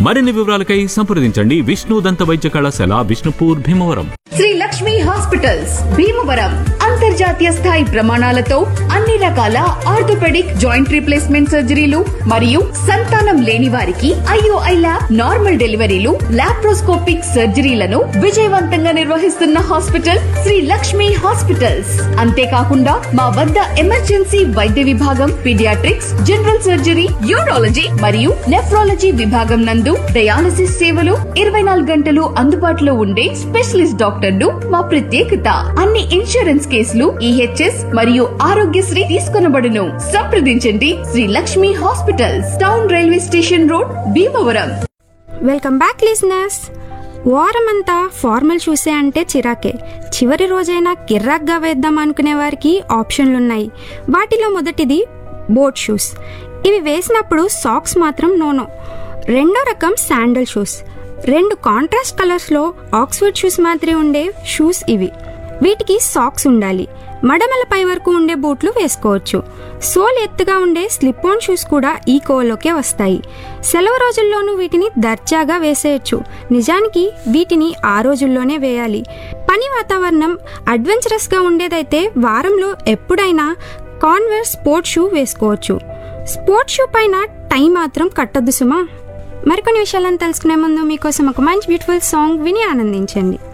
మరిన్ని వివరాలకై సంప్రదించండి విష్ణు దంత వైద్య కళాశాల విష్ణుపూర్ భీమవరం శ్రీ లక్ష్మి హాస్పిటల్స్ భీమవరం అంతర్జాతీయ స్థాయి ప్రమాణాలతో అన్ని రకాల ఆర్థోపెడిక్ జాయింట్ రీప్లేస్మెంట్ సర్జరీలు మరియు సంతానం లేని వారికి IUI lab normal deliveries laparoscopic సర్జరీలను విజయవంతంగా నిర్వహిస్తున్న హాస్పిటల్ శ్రీ లక్ష్మి హాస్పిటల్స్ అంతేకాకుండా మా వద్ద ఎమర్జెన్సీ వైద్య విభాగం పీడియాట్రిక్స్ జనరల్ సర్జరీ యూరాలజీ మరియు నెఫ్రాలజీ విభాగం నందు డయాలసిస్ సేవలు ఇరవై నాలుగు గంటలు అందుబాటులో ఉండే స్పెషలిస్ట్ డాక్టర్లు మా ప్రత్యేకత అన్ని ఇన్సూరెన్స్ కేసులు ఈహెచ్ఎస్ మరియు ఆరోగ్యశ్రీ తీసుకొనబడును సంప్రదించండి Sri Lakshmi hospitals town railway station road Bhimavaram welcome back listeners వారమంతా ఫార్మల్ షూసే అంటే చిరాకే చివరి రోజైనా కిర్రాక్గా వేద్దాం అనుకునే వారికి ఆప్షన్లున్నాయి వాటిలో మొదటిది బోట్ షూస్ ఇవి వేసినప్పుడు సాక్స్ మాత్రం నోనో రెండో రకం శాండల్ షూస్ రెండు కాంట్రాస్ట్ కలర్స్లో ఆక్స్ఫర్డ్ షూస్ మాదిరి ఉండే షూస్ ఇవి వీటికి సాక్స్ ఉండాలి మడమల పై వరకు ఉండే బూట్లు వేసుకోవచ్చు సోల్ ఎత్తుగా ఉండే స్లిప్ ఆన్ షూస్ కూడా ఈ కోవలోకే వస్తాయి సెలవు రోజుల్లోనూ వీటిని దర్జాగా వేసేయచ్చు నిజానికి వీటిని ఆ రోజుల్లోనే వేయాలి పని వాతావరణం అడ్వెంచరస్గా ఉండేదైతే వారంలో ఎప్పుడైనా కాన్వర్స్ స్పోర్ట్ షూ వేసుకోవచ్చు స్పోర్ట్ షూ పైన టై మాత్రం కట్టద్దు సుమా మరికొన్ని విషయాలను తెలుసుకునే ముందు మీకోసం ఒక మంచి బ్యూటిఫుల్ సాంగ్ విని ఆనందించండి